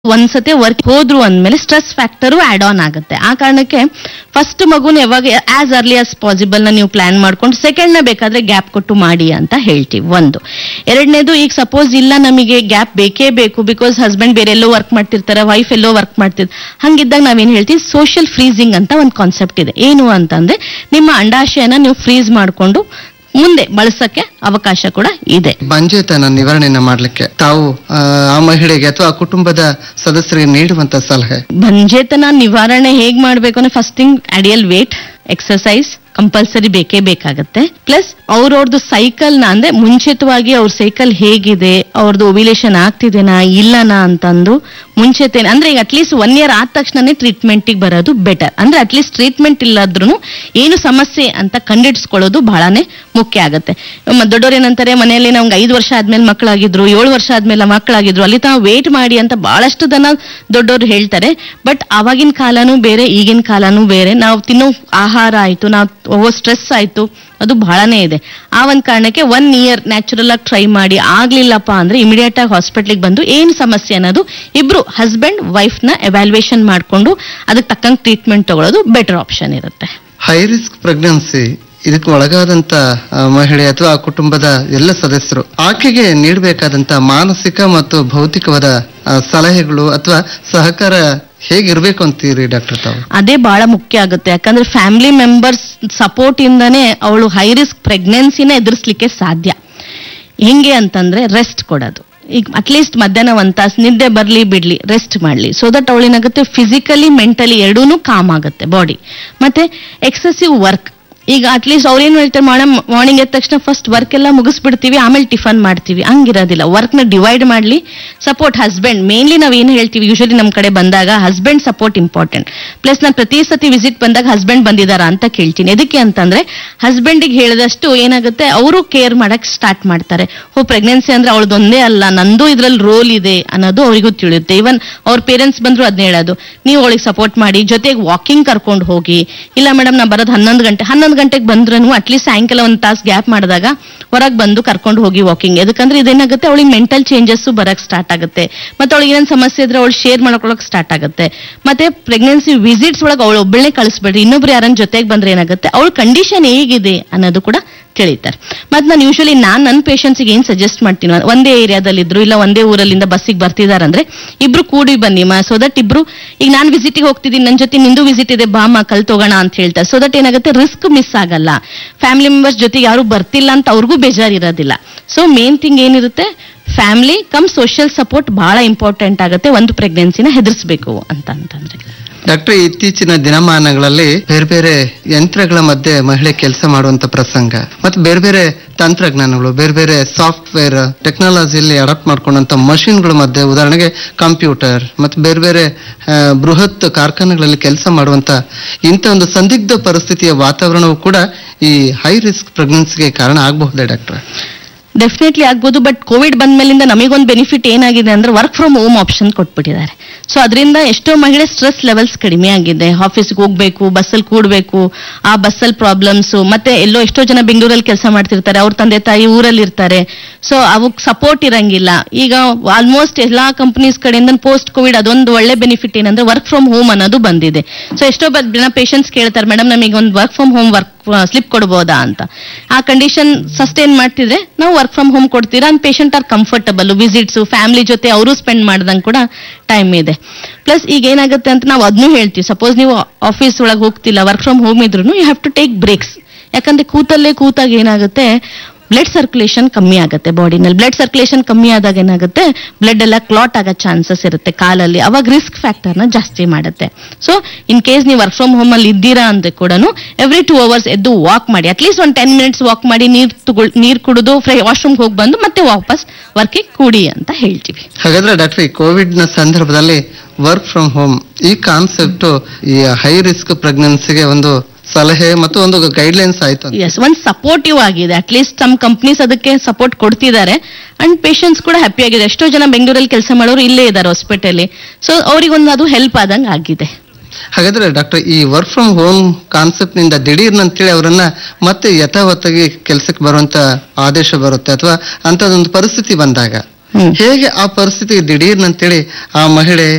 ಒಂದ್ಸತಿ ವರ್ಕ್ ಹೋದ್ರು ಅಂದ್ಮೇಲೆ ಸ್ಟ್ರೆಸ್ ಫ್ಯಾಕ್ಟರು ಆಡ್ ಆನ್ ಆಗುತ್ತೆ ಆ ಕಾರಣಕ್ಕೆ ಫಸ್ಟ್ ಮಗುನ ಯಾವಾಗ ಆಸ್ ಅರ್ಲಿ ಆಸ್ ಪಾಸಿಬಲ್ ನ ನೀವು ಪ್ಲಾನ್ ಮಾಡ್ಕೊಂಡು ಸೆಕೆಂಡ್ ನ ಬೇಕಾದ್ರೆ ಗ್ಯಾಪ್ ಕೊಟ್ಟು ಮಾಡಿ ಅಂತ ಹೇಳ್ತೀವಿ ಒಂದು ಎರಡನೇದು ಈಗ ಸಪೋಸ್ ಇಲ್ಲ ನಮಗೆ ಗ್ಯಾಪ್ ಬೇಕೇ ಬೇಕು ಬಿಕಾಸ್ ಹಸ್ಬೆಂಡ್ ಬೇರೆ ಎಲ್ಲೋ ವರ್ಕ್ ಮಾಡ್ತಿರ್ತಾರೆ ವೈಫ್ ಎಲ್ಲೋ ವರ್ಕ್ ಮಾಡ್ತಿರ್ತಾರೆ ಹಂಗಿದ್ದಾಗ ನಾವೇನ್ ಹೇಳ್ತೀವಿ ಸೋಷಿಯಲ್ ಫ್ರೀಸಿಂಗ್ ಅಂತ ಒಂದು ಕಾನ್ಸೆಪ್ಟ್ ಇದೆ ಏನು ಅಂತಂದ್ರೆ ನಿಮ್ಮ ಅಂಡಾಶಯನ ನೀವು ಫ್ರೀಸ್ ಮಾಡ್ಕೊಂಡು ಮುಂದೆ ಬಳಸಕ್ಕೆ ಅವಕಾಶ ಕೂಡ ಇದೆ ಬಂಜೆತನ ನಿವಾರಣೆಯನ್ನ ಮಾಡ್ಲಿಕ್ಕೆ ತಾವು ಆ, ಆ ಮಹಿಳೆಗೆ ಅಥವಾ ಆ ಕುಟುಂಬದ ಸದಸ್ಯರಿಗೆ ನೀಡುವಂತ ಸಲಹೆ ಬಂಜೇತನ ನಿವಾರಣೆ ಹೇಗ್ ಮಾಡ್ಬೇಕು ಅಂದ್ರೆ first thing ideal weight exercise compulsory ಬೇಕೇ ಬೇಕಾಗತ್ತೆ ಪ್ಲಸ್ ಅವ್ರವ್ರದ್ದು ಸೈಕಲ್ ನ ಅಂದ್ರೆ ಮುಂಚಿತವಾಗಿ ಅವ್ರ ಸೈಕಲ್ ಹೇಗಿದೆ ಅವ್ರದ್ದು ಓವಿಲೇಷನ್ ಆಗ್ತಿದೆನಾ ಇಲ್ಲನಾ ಅಂತಂದು ಮುಂಚೆತೆ ಅಂದ್ರೆ ಈಗ ಅಟ್ಲೀಸ್ಟ್ ಒನ್ ಇಯರ್ ಆದ ತಕ್ಷಣನೇ ಟ್ರೀಟ್ಮೆಂಟಿಗೆ ಬರೋದು ಬೆಟರ್ ಅಂದ್ರೆ ಅಟ್ಲೀಸ್ಟ್ ಟ್ರೀಟ್ಮೆಂಟ್ ಇಲ್ಲಾದ್ರೂ ಏನು ಸಮಸ್ಯೆ ಅಂತ ಕಂಡಿಡ್ಸ್ಕೊಳ್ಳೋದು ಬಹಳನೇ ಮುಖ್ಯ ಆಗುತ್ತೆ ಮ- ದೊಡ್ಡವ್ರು ಏನಂತಾರೆ ಮನೆಯಲ್ಲಿ ನಮ್ಗೆ ಐದು ವರ್ಷ ಆದ್ಮೇಲೆ ಮಕ್ಕಳಾಗಿದ್ರು ಏಳು ವರ್ಷ ಆದ್ಮೇಲೆ ಮಕ್ಕಳಾಗಿದ್ರು ಅಲ್ಲಿ ತಾವು ವೇಟ್ ಮಾಡಿ ಅಂತ ಬಹಳಷ್ಟು ಜನ ದೊಡ್ಡವರು ಹೇಳ್ತಾರೆ ಬಟ್ ಅವಾಗಿನ ಕಾಲನೂ ಬೇರೆ ಈಗಿನ ಕಾಲನೂ ಬೇರೆ ನಾವು ತಿನ್ನೋ ಆಹಾರ ಆಯ್ತು ನಾವು ಹೋಗೋ ಸ್ಟ್ರೆಸ್ ಆಯ್ತು ಅದು ಬಹಳನೇ ಇದೆ ಆ ಒಂದ್ ಕಾರಣಕ್ಕೆ ಒನ್ ಇಯರ್ ನ್ಯಾಚುರಲ್ ಆಗಿ ಟ್ರೈ ಮಾಡಿ ಆಗ್ಲಿಲ್ಲಪ್ಪ ಅಂದ್ರೆ ಇಮಿಡಿಯೇಟ್ ಆಗಿ ಹಾಸ್ಪಿಟ್ಲಿಗೆ ಬಂದು ಏನ್ ಸಮಸ್ಯೆ ಅನ್ನೋದು ಇಬ್ರು ಹಸ್ಬೆಂಡ್ ವೈಫ್ ನ ಎವ್ಯಾಲ್ಯೂಯೇಷನ್ ಮಾಡ್ಕೊಂಡು ಅದಕ್ಕೆ ತಕ್ಕಂಗೆ ಟ್ರೀಟ್ಮೆಂಟ್ ತಗೊಳ್ಳೋದು ಬೆಟರ್ ಆಪ್ಷನ್ ಇರುತ್ತೆ ಹೈ ರಿಸ್ಕ್ ಪ್ರೆಗ್ನೆನ್ಸಿ ಇದಕ್ಕೆ ಒಳಗಾದಂತ ಆ, ಮಹಿಳೆ ಅಥವಾ ಆ ಕುಟುಂಬದ ಎಲ್ಲ ಸದಸ್ಯರು ಆಕೆಗೆ ನೀಡಬೇಕಾದಂತ ಮಾನಸಿಕ ಮತ್ತು ಭೌತಿಕವಾದ ಆ, ಸಲಹೆಗಳು ಅಥವಾ ಸಹಕಾರ ಹೇಗಿರ್ಬೇಕು ಅಂತೀರಿ ಡಾಕ್ಟರ್ ತಾವು ಅದೇ ಬಹಳ ಮುಖ್ಯ ಆಗುತ್ತೆ ಯಾಕಂದ್ರೆ ಫ್ಯಾಮಿಲಿ ಮೆಂಬರ್ಸ್ ಸಪೋರ್ಟ್ ಇಂದಾನೆ ಅವಳು ಹೈ ರಿಸ್ಕ್ ಪ್ರೆಗ್ನೆನ್ಸಿನ ಎದುರಿಸ್ಲಿಕ್ಕೆ ಸಾಧ್ಯ ಹೆಂಗೆ ಅಂತಂದ್ರೆ ರೆಸ್ಟ್ ಕೊಡೋದು ಈಗ ಅಟ್ಲೀಸ್ಟ್ ಮಧ್ಯಾಹ್ನ ಒಂದ್ ತಾಸು ನಿದ್ದೆ ಬರ್ಲಿ ಬಿಡ್ಲಿ ರೆಸ್ಟ್ ಮಾಡ್ಲಿ ಸೊ ದಟ್ ಅವಳೇನಾಗುತ್ತೆ ಫಿಸಿಕಲಿ ಮೆಂಟಲಿ ಎರಡೂನು ಕಾಮ್ ಆಗುತ್ತೆ ಬಾಡಿ ಮತ್ತೆ ಎಕ್ಸೆಸಿವ್ ವರ್ಕ್ ಈಗ ಅಟ್ಲೀಸ್ಟ್ ಅವ್ರೇನ್ ಹೇಳ್ತಾರೆ ಮೇಡಮ್ ಮಾರ್ನಿಂಗ್ ಎದ್ದ ತಕ್ಷಣ ಫಸ್ಟ್ ವರ್ಕ್ ಎಲ್ಲ ಮುಗಿಸ್ಬಿಡ್ತೀವಿ ಆಮೇಲೆ ಟಿಫನ್ ಮಾಡ್ತೀವಿ ಹಂಗಿರೋದಿಲ್ಲ ವರ್ಕ್ ನ ಡಿವೈಡ್ ಮಾಡ್ಲಿ ಸಪೋರ್ಟ್ ಹಸ್ಬೆಂಡ್ ಮೇನ್ಲಿ ನಾವ್ ಏನ್ ಹೇಳ್ತೀವಿ ಯೂಶಲಿ ನಮ್ ಕಡೆ ಬಂದಾಗ ಹಸ್ಬೆಂಡ್ ಸಪೋರ್ಟ್ ಇಂಪಾರ್ಟೆಂಟ್ ಪ್ಲಸ್ ನಾನು ಪ್ರತಿ ಸತಿ ವಿಸಿಟ್ ಬಂದಾಗ ಹಸ್ಬೆಂಡ್ ಬಂದಿದಾರಾ ಅಂತ ಕೇಳ್ತೀನಿ ಎದಕ್ಕೆ ಅಂತಂದ್ರೆ ಹಸ್ಬೆಂಡಿಗೆ ಹೇಳಿದಷ್ಟು ಏನಾಗುತ್ತೆ ಅವರು ಕೇರ್ ಮಾಡಕ್ ಸ್ಟಾರ್ಟ್ ಮಾಡ್ತಾರೆ ಓ ಪ್ರೆಗ್ನೆನ್ಸಿ ಅಂದ್ರೆ ಅವಳದೊಂದೇ ಅಲ್ಲ ನಂದು ಇದ್ರಲ್ಲಿ ರೋಲ್ ಇದೆ ಅನ್ನೋದು ಅವರಿಗೂ ತಿಳಿಯುತ್ತೆ ಇವನ್ ಅವ್ರ ಪೇರೆಂಟ್ಸ್ ಬಂದ್ರು ಅದನ್ನ ಹೇಳೋದು ನೀವು ಅವಳಿಗೆ ಸಪೋರ್ಟ್ ಮಾಡಿ ಜೊತೆಗೆ ವಾಕಿಂಗ್ ಕರ್ಕೊಂಡು ಹೋಗಿ ಇಲ್ಲ ಮೇಡಮ್ ನಾ ಬರೋದು ಹನ್ನೊಂದು ಗಂಟೆ ಹನ್ನೊಂದು ಗಂಟೆಗೆ ಬಂದ್ರೂ ಅಟ್ಲೀಸ್ಟ್ ಸಾಯಂಕಾಲ ಒಂದು ತಾಸು ಗ್ಯಾಪ್ ಮಾಡಿದಾಗ ಹೊರಗೆ ಬಂದು ಕರ್ಕೊಂಡು ಹೋಗಿ ವಾಕಿಂಗ್ ಯಾಕಂದ್ರೆ ಇದೇನಾಗುತ್ತೆ ಅವಳಿಗೆ ಮೆಂಟಲ್ ಚೇಂಜಸ್ ಬರಕ್ ಸ್ಟಾರ್ಟ್ ಆಗುತ್ತೆ ಮತ್ತೆ ಅವಳಿಗೆ ಏನೇನು ಸಮಸ್ಯೆ ಇದ್ರೆ ಅವಳು ಶೇರ್ ಮಾಡ್ಕೊಳಕ್ ಸ್ಟಾರ್ಟ್ ಆಗುತ್ತೆ ಮತ್ತೆ ಪ್ರೆಗ್ನೆನ್ಸಿ ವಿಸಿಟ್ಸ್ ಒಳಗೆ ಅವಳು ಒಬ್ಬಳೇ ಕಳಿಸ್ಬೇಡ್ರಿ ಇನ್ನೊಬ್ರು ಯಾರನ್ನ ಜೊತೆಗೆ ಬಂದ್ರೆ ಏನಾಗುತ್ತೆ ಅವಳ ಕಂಡೀಷನ್ ಹೇಗಿದೆ ಅನ್ನೋದು ಕೂಡ ತಿಳಿತಾರೆ ಮತ್ತೆ ನಾನು ಯೂಶಲಿ ನಾನ್ ನನ್ನ ಪೇಷಂಟ್ಸ್ಗೆ ಏನ್ ಸಜೆಸ್ಟ್ ಮಾಡ್ತೀನಿ ಅಂದ್ರೆ ಒಂದೇ ಏರಿಯಾದಲ್ಲಿ ಇದ್ರು ಇಲ್ಲ ಒಂದೇ ಊರಲ್ಲಿಂದ ಬಸ್ಸಿಗೆ ಬರ್ತಿದಾರಂದ್ರೆ ಇಬ್ರು ಕೂಡಿ ಬನ್ನಿ ಮಾ ಸೊ ದಟ್ ಇಬ್ರು ಈಗ ನಾನ್ ವಿಸಿಟಿಗೆ ಹೋಗ್ತಿದ್ದೀನಿ ನನ್ನ ಜೊತೆ ನಿಂದು ವಿಸಿಟ್ ಇದೆ ಬಾಮ ಕಲ್ತೋಗೋಣ ಅಂತ ಹೇಳ್ತಾರೆ ಸೊ ದಟ್ ಏನಾಗುತ್ತೆ ರಿಸ್ಕ್ ಮಿಸ್ ಆಗಲ್ಲ ಫ್ಯಾಮಿಲಿ ಮೆಂಬರ್ಸ್ ಜೊತೆಗೆ ಯಾರು ಬರ್ತಿಲ್ಲ ಅಂತ ಅವ್ರಿಗೂ ಬೇಜಾರಿರೋದಿಲ್ಲ ಸೊ ಮೇನ್ ಥಿಂಗ್ ಏನಿರುತ್ತೆ ಫ್ಯಾಮಿಲಿ ಕಮ್ ಸೋಷಿಯಲ್ ಸಪೋರ್ಟ್ ಬಹಳ ಇಂಪಾರ್ಟೆಂಟ್ ಆಗುತ್ತೆ ಒಂದು ಪ್ರೆಗ್ನೆನ್ಸಿನ ಹೆದರ್ಸ್ಬೇಕು ಅಂತ ಅಂತಂದ್ರೆ ಡಾಕ್ಟರ್ ಇತ್ತೀಚಿನ ದಿನಮಾನಗಳಲ್ಲಿ ಬೇರೆ ಬೇರೆ ಯಂತ್ರಗಳ ಮಧ್ಯೆ ಮಹಿಳೆ ಕೆಲಸ ಮಾಡುವಂತ ಪ್ರಸಂಗ ಮತ್ತು ಬೇರೆ ಬೇರೆ ತಂತ್ರಜ್ಞಾನಗಳು ಬೇರೆ ಬೇರೆ ಸಾಫ್ಟ್ವೇರ್ ಟೆಕ್ನಾಲಜಿಯಲ್ಲಿ ಅಡಾಪ್ಟ್ ಮಾಡ್ಕೊಂಡಂತ ಮಷಿನ್ಗಳ ಮಧ್ಯೆ ಉದಾಹರಣೆಗೆ ಕಂಪ್ಯೂಟರ್ ಮತ್ತು ಬೇರೆ ಬೇರೆ ಆ, ಬೃಹತ್ ಕಾರ್ಖಾನೆಗಳಲ್ಲಿ ಕೆಲಸ ಮಾಡುವಂತ ಇಂಥ ಒಂದು ಸಂದಿಗ್ಧ ಪರಿಸ್ಥಿತಿಯ ವಾತಾವರಣವು ಕೂಡ ಈ ಹೈ ರಿಸ್ಕ್ ಪ್ರೆಗ್ನೆನ್ಸಿಗೆ ಕಾರಣ ಆಗಬಹುದೇ ಡಾಕ್ಟರ್ ಡೆಫಿನೆಟ್ಲಿ ಆಗ್ಬೋದು ಬಟ್ ಕೋವಿಡ್ ಬಂದ್ಮೇಲಿಂದ ನಮಗೊಂದು ಬೆನಿಫಿಟ್ ಏನಾಗಿದೆ ಅಂದ್ರೆ ವರ್ಕ್ ಫ್ರಮ್ ಹೋಮ್ ಆಪ್ಷನ್ ಕೊಟ್ಬಿಟ್ಟಿದ್ದಾರೆ ಸೊ ಅದರಿಂದ ಎಷ್ಟೋ ಮಹಿಳೆ ಸ್ಟ್ರೆಸ್ ಲೆವೆಲ್ಸ್ ಕಡಿಮೆ ಆಗಿದೆ ಆಫೀಸ್ಗೆ ಹೋಗ್ಬೇಕು ಬಸ್ಸಲ್ಲಿ ಕೂಡ್ಬೇಕು ಆ ಬಸ್ಸಲ್ಲಿ ಪ್ರಾಬ್ಲಮ್ಸ್ ಮತ್ತೆ ಎಲ್ಲೋ ಎಷ್ಟೋ ಜನ ಬೆಂಗಳೂರಲ್ಲಿ ಕೆಲಸ ಮಾಡ್ತಿರ್ತಾರೆ ಅವ್ರ ತಂದೆ ತಾಯಿ ಊರಲ್ಲಿ ಇರ್ತಾರೆ ಸೊ ಅವಕ್ ಸಪೋರ್ಟ್ ಇರಂಗಿಲ್ಲ ಈಗ ಆಲ್ಮೋಸ್ಟ್ ಎಲ್ಲಾ ಕಂಪನೀಸ್ ಕಡೆಯಿಂದ ಪೋಸ್ಟ್ ಕೋವಿಡ್ ಅದೊಂದು ಒಳ್ಳೆ ಬೆನಿಫಿಟ್ ಏನಂದ್ರೆ ವರ್ಕ್ ಫ್ರಮ್ ಹೋಮ್ ಅನ್ನೋದು ಬಂದಿದೆ ಸೊ ಎಷ್ಟೋ ಬ- ಜನ ಪೇಷಂಟ್ಸ್ ಕೇಳ್ತಾರೆ ಮೇಡಮ್ ನಮಗೆ ಒಂದು work from home work slip ಕೊಡ್ಬೋದಾ ಅಂತ ಆ ಕಂಡೀಷನ್ ಸಸ್ಟೈನ್ ಮಾಡ್ತಿದ್ರೆ ನಾವು ವರ್ಕ್ ಫ್ರಮ್ ಹೋಮ್ ಕೊಡ್ತೀರಾ and patient are comfortable visits family ಜೊತೆ ಅವರು ಸ್ಪೆಂಡ್ ಮಾಡ್ದಂಗೆ ಕೂಡ ಟೈಮ್ ಇದೆ ಪ್ಲಸ್ ಈಗ ಏನಾಗುತ್ತೆ ಅಂತ ನಾವು ಅದನ್ನು ಹೇಳ್ತೀವಿ ಸಪೋಸ್ ನೀವು ಆಫೀಸ್ ಒಳಗೆ ಹೋಗ್ತಿಲ್ಲ ವರ್ಕ್ ಫ್ರಮ್ ಹೋಮ್ ಇದ್ರು you have to take breaks ಯಾಕಂದ್ರೆ ಕೂತಲ್ಲೇ ಕೂತಾಗ ಏನಾಗುತ್ತೆ ಬ್ಲಡ್ ಸರ್ಕ್ಯುಲೇಷನ್ ಕಮ್ಮಿ ಆಗುತ್ತೆ ಬಾಡಿನಲ್ಲಿ ಬ್ಲಡ್ ಸರ್ಕ್ಯುಲೇಷನ್ ಕಮ್ಮಿ ಆದಾಗ ಏನಾಗುತ್ತೆ ಬ್ಲಡ್ ಎಲ್ಲ ಕ್ಲಾಟ್ ಆಗೋ ಚಾನ್ಸಸ್ ಇರುತ್ತೆ ಕಾಲಲ್ಲಿ ಅವಾಗ ರಿಸ್ಕ್ ಫ್ಯಾಕ್ಟರ್ನ ಜಾಸ್ತಿ ಮಾಡುತ್ತೆ ಸೊ ಇನ್ ಕೇಸ್ ನೀವು ವರ್ಕ್ ಫ್ರಮ್ ಹೋಮ್ ಅಲ್ಲಿ ಇದ್ದೀರಾ ಅಂದ್ರೆ ಕೂಡ ಎವ್ರಿ ಟೂ ಅವರ್ಸ್ ಎದ್ದು ವಾಕ್ ಮಾಡಿ ಅಟ್ಲೀಸ್ಟ್ ಒಂದು ಟೆನ್ ಮಿನಿಟ್ಸ್ ವಾಕ್ ಮಾಡಿ ನೀರ್ ತಗೊಳ್ ನೀರ್ ಕುಡಿದು ಫ್ರೈ ವಾಶ್ರೂಮ್ ಹೋಗಿ ಬಂದು ಮತ್ತೆ ವಾಪಸ್ ವರ್ಕಿಗೆ ಕೂಡಿ ಅಂತ ಹೇಳ್ತೀವಿ ಹಾಗಾದ್ರೆ ಡಾಕ್ಟರ್ ಈ ಕೋವಿಡ್ ನ ಸಂದರ್ಭದಲ್ಲಿ ವರ್ಕ್ ಫ್ರಮ್ ಹೋಮ್ ಈ ಕಾನ್ಸೆಪ್ಟ್ ಈ ಹೈ ರಿಸ್ಕ್ ಪ್ರೆಗ್ನೆನ್ಸಿಗೆ ಒಂದು ಸಲಹೆ ಮತ್ತು ಒಂದು ಗೈಡ್ಲೈನ್ಸ್ ಆಯ್ತು ಅಂತ. ಎಸ್ ಒಂದು ಸಪೋರ್ಟಿವ್ ಆಗಿದೆ ಅಟ್ಲೀಸ್ಟ್ some ಕಂಪ್ನೀಸ್ ಅದಕ್ಕೆ ಸಪೋರ್ಟ್ ಕೊಡ್ತಿದ್ದಾರೆ ಅಂಡ್ ಪೇಷಂಟ್ಸ್ ಕೂಡ ಹ್ಯಾಪಿ ಆಗಿದೆ ಎಷ್ಟೋ ಜನ ಬೆಂಗಳೂರಲ್ಲಿ ಕೆಲಸ ಮಾಡೋರು ಇಲ್ಲೇ ಇದ್ದಾರೆ ಹಾಸ್ಪಿಟಲ್ ಸೊ ಅವ್ರಿಗೊಂದು ಅದು ಹೆಲ್ಪ್ ಆದಂಗೆ ಆಗಿದೆ ಹಾಗಾದ್ರೆ ಡಾಕ್ಟರ್ ಈ ವರ್ಕ್ ಫ್ರಮ್ ಹೋಮ್ ಕಾನ್ಸೆಪ್ಟ್ ನಿಂದ ದಿಢೀರ್ನಂತೇಳಿ ಅವರನ್ನ ಮತ್ತೆ ಯಥಾವತ್ತಾಗಿ ಕೆಲಸಕ್ಕೆ ಬರುವಂತ ಆದೇಶ ಬರುತ್ತೆ ಅಥವಾ ಅಂತದೊಂದು ಪರಿಸ್ಥಿತಿ ಬಂದಾಗ ಹ್ಮ್. ಹೇಗೆ ಆ ಪರಿಸ್ಥಿತಿ ದಿಢೀರ್ನಂತೇಳಿ ಆ ಮಹಿಳೆ